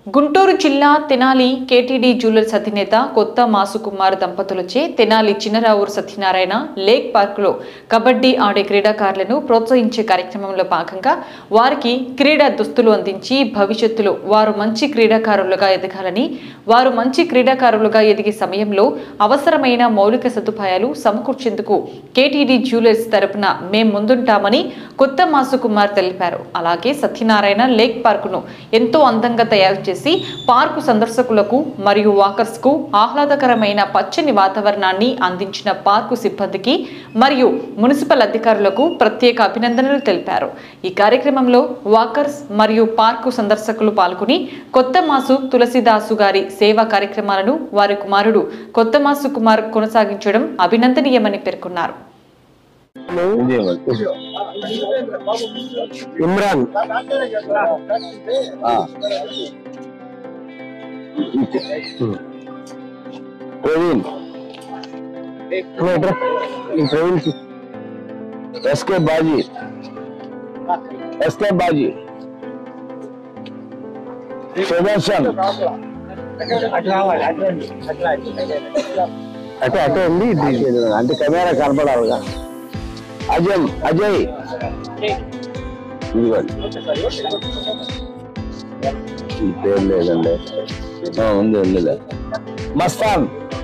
గుంటూరు జిల్లా తెనాలి కేటీడీ జ్యువెలర్స్ అధినేత కొత్త మాసు కుమార్ దంపతులచే తెనాలి చిన్నరావూరు సత్యనారాయణ లేక్ పార్కులో కబడ్డీ ఆడే క్రీడాకారులను ప్రోత్సహించే కార్యక్రమంలో భాగంగా వారికి క్రీడా దుస్తులు అందించి భవిష్యత్తులో వారు మంచి క్రీడాకారులుగా ఎదగాలని వారు మంచి క్రీడాకారులుగా ఎదిగే సమయంలో అవసరమైన మౌలిక సదుపాయాలు సమకూర్చేందుకు కేటీడీ జ్యువెలర్స్ తరపున మేం ముందుంటామని కొత్త మాసు కుమార్ తెలిపారు అలాగే సత్యనారాయణ లేక్ పార్కును ఎంతో అందంగా తయారు చేసి పార్కు సందర్శకులకు మరియు వాకర్స్ కు ఆహ్లాదకరమైన పచ్చని వాతావరణాన్ని అందించిన పార్కు సిబ్బందికి మరియు మున్సిపల్ అధికారులకు ప్రత్యేక అభినందనలు తెలిపారు ఈ కార్యక్రమంలో వాకర్స్ మరియు పార్కు సందర్శకులు పాల్గొని కొత్త మాసు తులసిదాసు గారి సేవా కార్యక్రమాలను వారి కుమారుడు కొత్త మాసు కుమార్ కొనసాగించడం అభినందనీయమని పేర్కొన్నారు ఇమ్రాన్ ప్రవీణ్ ఈ ప్రవీణ్ ఎస్కే బాజీ ఎస్కే బాజీ సుదర్శన్ అటే అటే ఉంది ఇది అంటే కెమెరా కనపడాలిగా అజయ్ అజయ్ ఇదిగోండి ఈ పేరు లేదండి ఆ, ఉంది ఉంది మస్తాన్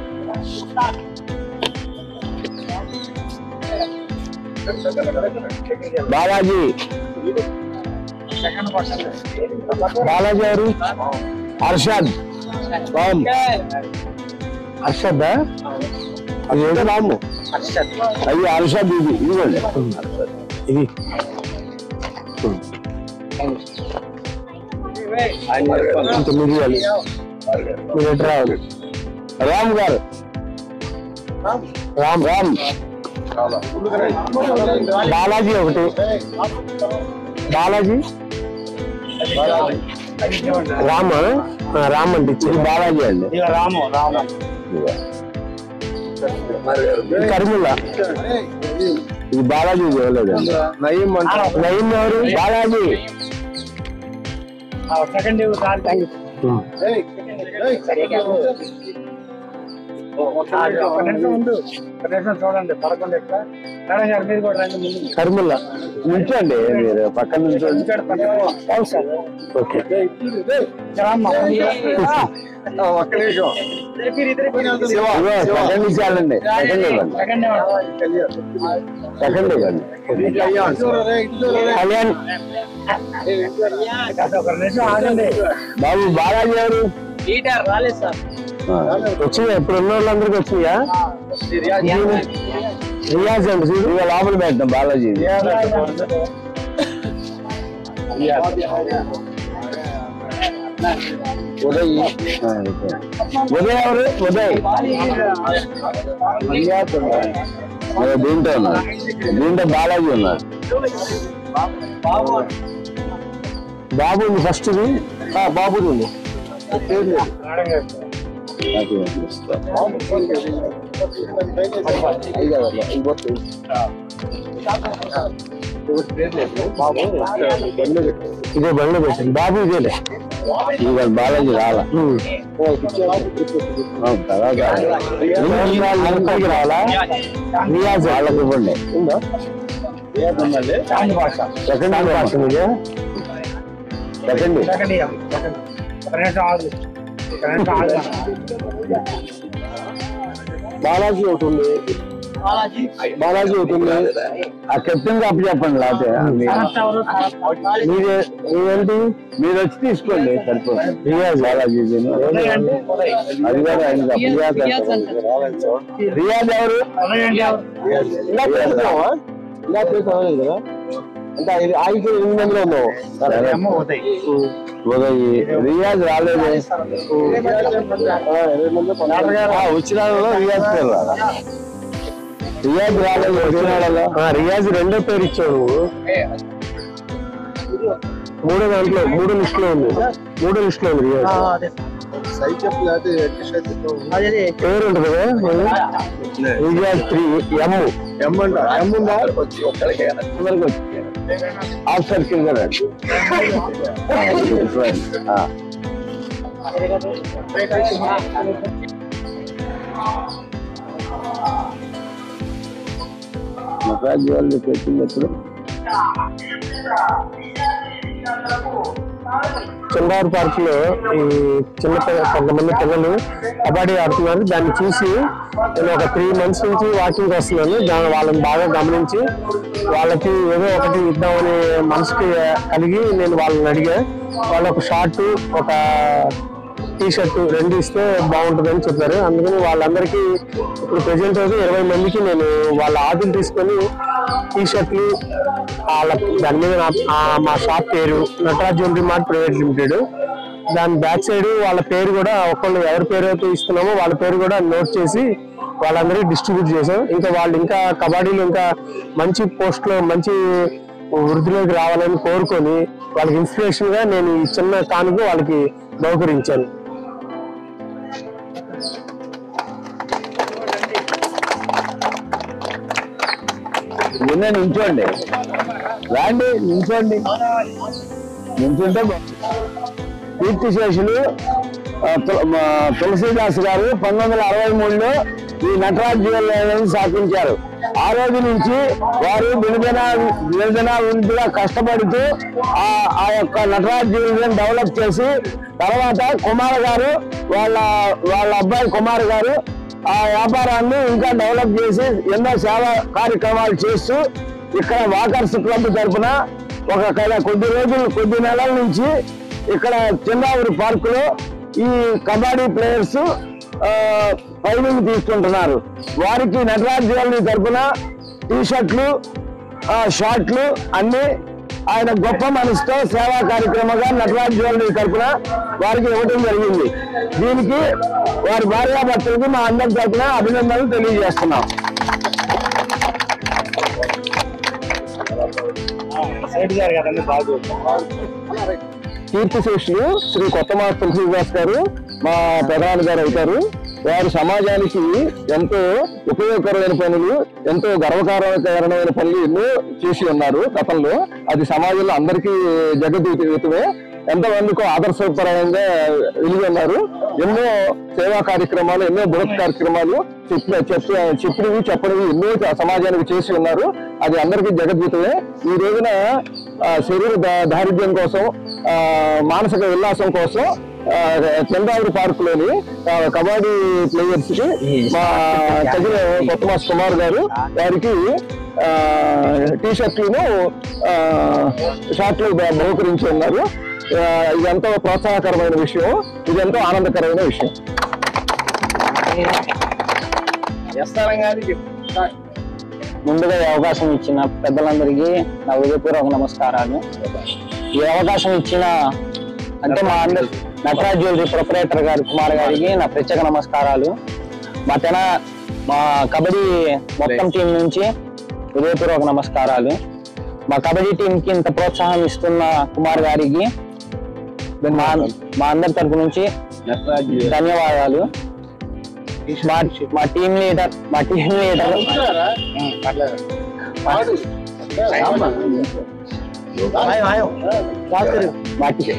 బాలాజీ బాలాజీ గారు అర్షద్ రామ్ అర్షద్ అది ఏదో నాము అయ్యి అర్షద్ ఇది ఇదిగోండి ఇది ఇంత మిరియాలు మీరు ఎటు రావాలి రామ్ గారు రామ్ రామ్ బాలాజీ ఒకటి బాలాజీ రామ ఆ, రామ్ అంటే ఇది ఇచ్చింది బాలాజీ అండి రాము రాము ఇదిగో. కరిముల్లా ఇది బాలాజీ ఇవ్వలేదండి నయీం నయీం ఎవరు Balaji second sir thank you ఒక నిమిషం ముందు ఒక నిమిషం చూడండి పదకొండు ఎట్లా మేడం గారు మీరు కూడా రండి ముందు కరిముల్లా నిల్చోండి మీరు పక్కన నిల్చోండి ఇక్కడ పక్కన. అవును సార్ ఓకే రామ్మా. ఒక్క నిమిషం మీరు ఇద్దరు ఇదిగో, సెకండ్ ఇచ్చాలండి సెకండ్ ఇవ్వండి సెకండ్ సెకండ్ ఇవ్వండి కళ్యాణ్ ఒక నిమిషం ఆగండి బాబు బాలాజీ గారు లీటర్ రాలేదు సార్ ఆ, వచ్చిందా ఇప్పుడు ఉన్న వాళ్ళందరికీ వచ్చినాయా రియాజ్ అండి చూడు ఇదిగో లోపల పెట్టిన బాలాజీ ఉదయ్ ఆ, ఓకే. ఉదయ్ ఎవరు ఉదయ్ ఇదిగో దీంట్లో ఉన్నారు దీంట్లో బాలాజీ ఉన్నారు బాబు ఉంది ఫస్ట్ ఇది ఆ, బాబుది ఉంది పేరు లేదు. నాకు ఇస్తా. ఇదే బండ్లో పెట్టండి బాబు ఇదేలే ఇదిగో బాలాజీ రాలా ఉమ్. ఆ, తర్వాత వెనకాలకి రావాలా రియాజ్ వాళ్ళకి ఇవ్వండి ఉందా చాంది భాష సెకండ్ దాని కోసం ఇదే సెకండ్ సెకండ్ ఇయ్యం. సెకండ్. ఒక నిమిషం ఆగు ఒక నిమిషం ఆగు బాలాజీ ఒకటి ఉంది బాలాజీ ఒకటి ఉంది ఆ కెప్టెన్ అప్పు చెప్పండి లేకపోతే మీ- కరెక్ట్ ఎవరు? మీదే మీదేంటి మీరు వచ్చి తీసుకోండి సరిపోతుంది రియాజ్ బాలాజీ ఉదయ్ అంటే ఉదయ్. అది కూడా ఆయన రియాజ్ రియాజ్ ఎవరు ఉదయ్ అంటే ఎవరు? ఇలా చేస్తున్నావా ఇలా చేస్తావా కదా అంటే ఐదు ఐదు ఎనిమిది మందిలో ఉన్నావు సరే. అమ్మ ఉదయ్ ఉదయ్ రియాజ్ రాలేదు ఆ, ఎనిమిది మంది పన్నెండు. ఆ, వచ్చిన వాళ్ళలో రియాజ్ పేరు రాలా రియాజ్ రాలేదు వచ్చిన వాళ్ళలో ఆ, రియాజ్ రెండో పేరు ఇచ్చావు నువ్వు మూడో దాంట్లో మూడో లిస్ట్ లో ఉంది మూడో లిస్ట్ లో ఉంది రియాజ్ అదే. అదే పేరు ఉంటుంది కదా మళ్ళీ? రియాజ్ త్రీ ఎమ్ ఎమ్ అంట ఎమ్ ఉందా అందరికి వచ్చి హాఫ్ సర్కిల్ కదా ఆ. నటరాజ్ వాళ్ళు పెట్టింది ఎప్పుడు చందావర్ పార్క్ లో ఈ చిన్న పిల్ల- కొంతమంది పిల్లలు కబడ్డీ ఆడుతున్నారు దాన్ని చూసి నేను ఒక త్రీ మంత్స్ నుంచి వాకింగ్ వస్తున్నాను దాని వాళ్ళని బాగా గమనించి వాళ్ళకి ఏదో ఒకటి ఇద్దామని మనసుకి కలిగి నేను వాళ్ళని అడిగా వాళ్ళు ఒక షార్ట్ ఒక టీ షర్ట్ రెండు ఇస్తే బాగుంటుందని చెప్పారు అందుకని వాళ్ళందరికీ ఇప్పుడు ప్రెసెంట్ అయితే ఇరవై మందికి నేను వాళ్ళ ఆర్డర్ తీసుకొని టీ షర్ట్లు వాళ్ళ దాని మీద నా- ఆ మా షాప్ పేరు Nataraj jewellery mart private limited దాని బ్యాక్ సైడ్ వాళ్ళ పేరు కూడా ఒకళ్ళు ఎవరి పేరు అయితే ఇస్తున్నామో వాళ్ళ పేరు కూడా నోట్ చేసి వాళ్ళందరికీ డిస్ట్రిబ్యూట్ చేసాం ఇంకా వాళ్ళు ఇంకా కబడ్డీలో ఇంకా మంచి పోస్ట్ లో మంచి వృద్ధిలోకి రావాలని కోరుకొని వాళ్ళకి ఇన్స్పిరేషన్ గా నేను ఈ చిన్న కానుక వాళ్ళకి బహుకరించాను నిన్న నించోండి రాండి నించోండి నించుంటే బా- కీర్తిశేషులు ఆ, తుల- మా తులసీదాస్ గారు పంతొమ్మిది వందల అరవై మూడులో ఈ నటరాజ్ జ్యువెలరీని స్థాపించారు ఆ రోజు నుంచి వారు విడుదల విడుదల విడుదల కష్టపడుతూ ఆ ఆ యొక్క నటరాజ్ జ్యువెలరీని డెవలప్ చేసి తర్వాత కుమార్ గారు వాళ్ళ వాళ్ళ అబ్బాయి కుమార్ గారు ఆ వ్యాపారాన్ని ఇంకా డెవలప్ చేసి ఎన్నో సేవా కార్యక్రమాలు చేస్తూ ఇక్కడ వాకర్స్ క్లబ్ తరఫున ఒక కల- కొద్ది రోజులు కొద్ది నెలల నుంచి ఇక్కడ చందావూరు పార్క్ లో ఈ కబడ్డీ ప్లేయర్స్ ఫైలింగ్ తీసుకుంటున్నారు వారికి నటరాజ్ జ్యువెలరీ తరఫున టీ షర్ట్లు షార్ట్లు అన్ని ఆయన గొప్ప మనసుతో సేవా కార్యక్రమంగా నటరాజ్ జ్యువెలరీ తరఫున వారికి ఇవ్వడం జరిగింది దీనికి వారి భార్యాభర్తలకు మా అందరి తరఫున అభినందనలు తెలియజేస్తున్నాం సైడ్ గారు కదండి బాగు కీర్తిశేషులు శ్రీ కొత్తమా తులసిదాస్ గారు మా ప్రధాని గారు అవుతారు వారు సమాజానికి ఎంతో ఉపయోగకరమైన పనులు ఎంతో గర్వకారణమైన పనులు ఎన్నో చేసి ఉన్నారు గతంలో అది సమాజంలో అందరికీ జగద్వితమే ఎంతమందికో ఆదర్శపరంగా వెలిగి ఉన్నారు ఎన్నో సేవా కార్యక్రమాలు ఎన్నో బృహత్ కార్యక్రమాలు చెప్పిన చెప్ప చెప్పినవి చెప్పనివి ఎన్నో సమాజానికి చేసి ఉన్నారు అది అందరికీ జగద్వితమే ఈ రోజున ఆ, శరీర దా- దారిద్ర్యం కోసం ఆ, మానసిక ఉల్లాసం కోసం ఆ, చంద్రావరి పార్క్ లోని ఆ, కబడ్డీ ప్లేయర్స్ కి మా తగిన కొత్త మాస్ కుమార్ గారు వారికి టీ షర్ట్లను షార్ట్లు బ- బహుకరించి ఉన్నారు ఆ, ఇది ఎంతో ప్రోత్సాహకరమైన విషయం ఇది ఎంతో ఆనందకరమైన విషయం చేస్తాను కానీ చెప్తా ముందుగా ఈ అవకాశం ఇచ్చిన పెద్దలందరికీ నా హృదయపూర్వక నమస్కారాలు ఈ అవకాశం ఇచ్చిన అంటే మా అందరి నటరాజ్ జ్యువెలరీ ప్రొపరేటర్ గారు కుమార్ గారికి నా ప్రత్యేక నమస్కారాలు మా తెన మా కబడ్డీ మొత్తం టీం నుంచి హృదయపూర్వక నమస్కారాలు మా కబడ్డీ టీం కి ఇంత ప్రోత్సాహం ఇస్తున్న కుమార్ గారికి మా మా అందరి తరపు నుంచి ధన్యవాదాలు మా మా టీం లీడర్ మా టీం లీడర్ మా టీ-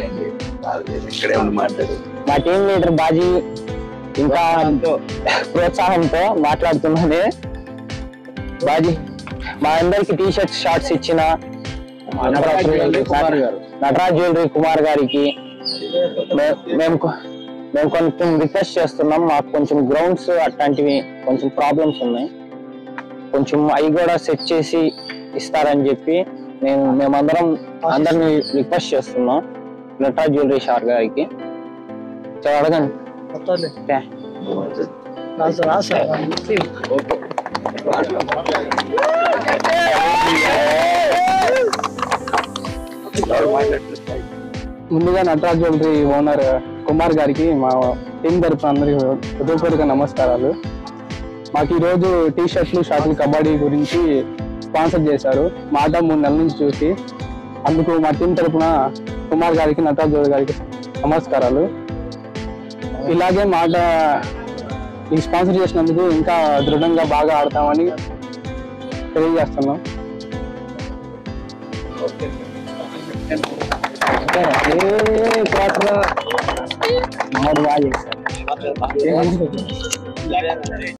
మా టీం లీడర్ బాజీ ఇంకా ప్రోత్సాహంతో మాట్లాడుతున్నానే బాజీ మా అందరికి టీ షర్ట్స్ షార్ట్స్ ఇచ్చిన నటరాజ్ జ్యువెలరీ కుమార్ గారికి మే- మేము కొ- మేము కొంచెం రిక్వెస్ట్ చేస్తున్నాం మాకు కొంచెం గ్రౌండ్స్ అట్లాంటివి కొంచెం ప్రాబ్లమ్స్ ఉన్నాయి కొంచెం అవి కూడా సెట్ చేసి ఇస్తారని చెప్పి మేము మేమందరం అందరిని రిక్వెస్ట్ చేస్తున్నాం నటరాజ్ జ్యువెలరీ షార్ గారికి చాలా అడగండి ఓకే. ముందుగా నటరాజ్ జ్యువెలరీ ఓనర్ కుమార్ గారికి మా టీం తరఫున అందరికి హృదయపూర్వక నమస్కారాలు మాకు ఈ రోజు టీ షర్ట్లు షార్ట్లు కబడ్డీ గురించి స్పాన్సర్ చేశారు మాట మూడు నెలల నుంచి చూసి అందుకు మా టీం తరఫున కుమార్ గారికి నటరాజ్ జ్యువెలరీ గారికి నమస్కారాలు ఇలాగే మాట ఈ స్పాన్సర్ చేసినందుకు ఇంకా దృఢంగా బాగా ఆడతామని తెలియజేస్తున్నాం ఏ క్వార్టర్ మావాడు బాగా చేశాడు